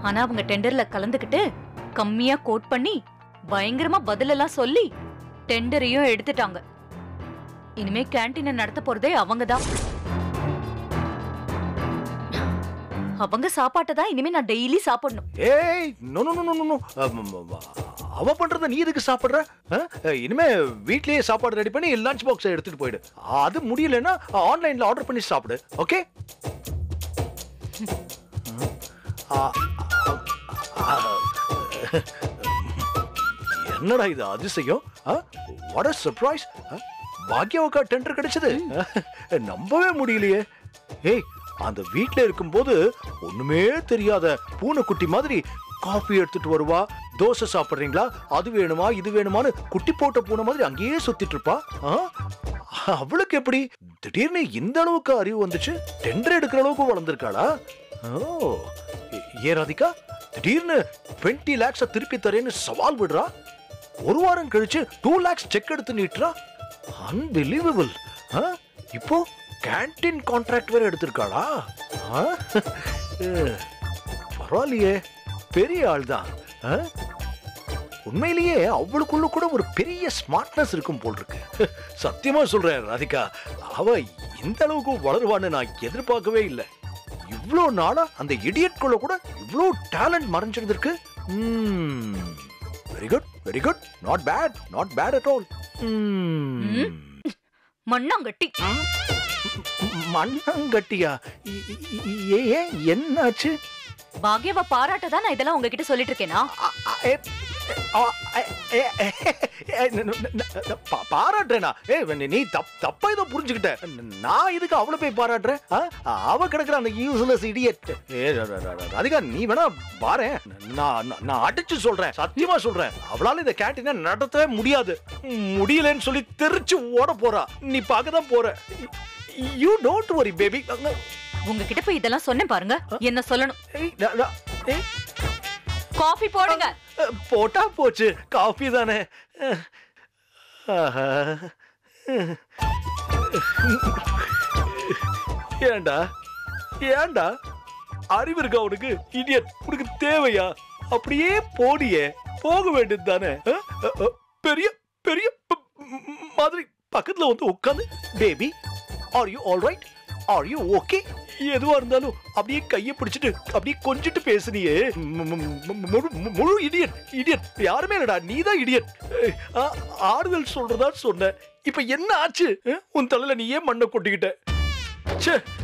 ஆனா அவங்க டெண்டர்ல கலந்துக்கிட்டு கம்மியா கோட் பண்ணி பயங்கரமா பதிலெல்லாம் சொல்லி டெண்டரையும் எடுத்துட்டாங்க இனிமே கேண்டீனை நடத்த போறதே அவங்கதான் அவங்க சாப்பாட்டை தான் இனிமே நான் டெய்லி சாப்பிடணும் ஏய் no no no no no அவ பண்றத நீ எதுக்கு சாப்பிடுற ஆ? இனிமே வீட்லயே சாப்பாடு ரெடி பண்ணி லஞ்ச் பாக்ஸ் எடுத்துட்டு போயிடு அது முடியலன்னா ஆன்லைன்ல ஆர்டர் பண்ணி சாப்பிடு ஓகே என்னடா இது அதிசயம் வாட் அ சர்ப்ரைஸ் பாக்யாவுக்கா டெண்டர் கிடைச்சது நம்பவே முடியலையே ஏய் அந்த வீட்ல இருக்கும்போது ஒண்ணுமே தெரியாத பூனைக்குட்டி மாதிரி காஃபி எடுத்துட்டு வருவா தோசை சாப்பிடுறீங்களா அது வேணுமா இது வேணுமான்னு குட்டி போட்ட பூனை மாதிரி அங்கேயே சுத்திட்டு இருப்பா ஆ? அவளுக்கு எப்படி திடீர்னு இந்த அளவுக்கு அறிவு வந்துச்சு டெண்டர் எடுக்கிற அளவுக்கு வளர்ந்துருக்காளா ஓ ஏ- ஏ ராதிகா திடீர்னு டுவெண்ட்டி லேக்ஸ திருப்பி தரேன்னு சவால் விடுறா ஒரு வாரம் கழிச்சு டூ லேக்ஸ் செக் எடுத்து நீட்டுறா அன்பிலீவபிள் இப்போ கேண்டீன் கான்ட்ராக்ட் வேற எடுத்திருக்காளா ஆ? அஹ், பரவாயில்லையே பெரிய ஆள் தான் உண்மையிலேயே அவளுக்குள்ள கூட ஒரு பெரிய ஸ்மார்ட்னஸ் இருக்கும் போல் இருக்கு சத்தியமா சொல்றேன் ராதிகா அவ இந்த அளவுக்கு வளருவான்னு நான் எதிர்பார்க்கவே இல்லை இவ்வளோ நாளா அந்த இடியட்குள்ள கூட இவ்வளோ டேலண்ட் மறைஞ்சிருந்திருக்கு very good very good not bad not bad at all மண்ணாங்கட்டி மண்ணங்கட்டியா இ- இ- இ- ஏ- ஏன் என்னாச்சு பாக்யவ பாராட்ட தான் நான் இதெல்லாம் உங்ககிட்ட சொல்லிட்டு இருக்கேனா அ- அ- ஏ- அ- ஏ- ஏ- ஏ- ந- ந- ந- ந- பா- பாராட்டுறேனா ஏ நீ தப் தப்பா ஏதோ புரிஞ்சுக்கிட்ட நான் இதுக்கு அவளை போய் பாராட்டுறேன் ஆ? அவ கிடக்குற அந்த யூஸ்லெஸ் இடியட் ஏ ர- ர- ர- ராதிகா நீ வேணா பாரு நான் நான்- நான் அடிச்சு சொல்றேன் சத்தியமா சொல்றேன் அவளால இந்த கேண்டீனை நடத்தவே முடியாது முடியலன்னு சொல்லி தெரிச்சு ஓட போறா நீ பார்க்க தான் போற யூ டோன்ட் வரி பேபி உங்ககிட்ட போய் இதெல்லாம் சொன்னேன் பாருங்க என்ன சொல்லணும் ஏய் காஃபி போடுங்க போட்டா போச்சு காஃபி தானே ஆஹா. ஏன்டா ஏன்டா அறிவு இருக்கா உனக்கு இடியட் உனக்கு தேவையா அப்படியே போடியே போக வேண்டியது தானே பெரிய பெரிய ப- ம், மாதிரி பக்கத்துல வந்து உட்காந்து baby are you all right are you okay எதுவா இருந்தாலும் அப்படியே கையை பிடிச்சிட்டு அப்படியே கொஞ்சிட்டு பேசுனியே மு- மு- மு- முழு- மு- முழு இடியட் இடியட் யாருமே இல்லடா நீதான் இடியட் ஆறுதல் சொல்றதா சொன்ன இப்ப என்ன ஆச்சு அஹ்? உன் தலையில நீ ஏன் மண்ணை கொட்டிக்கிட்ட ச்சே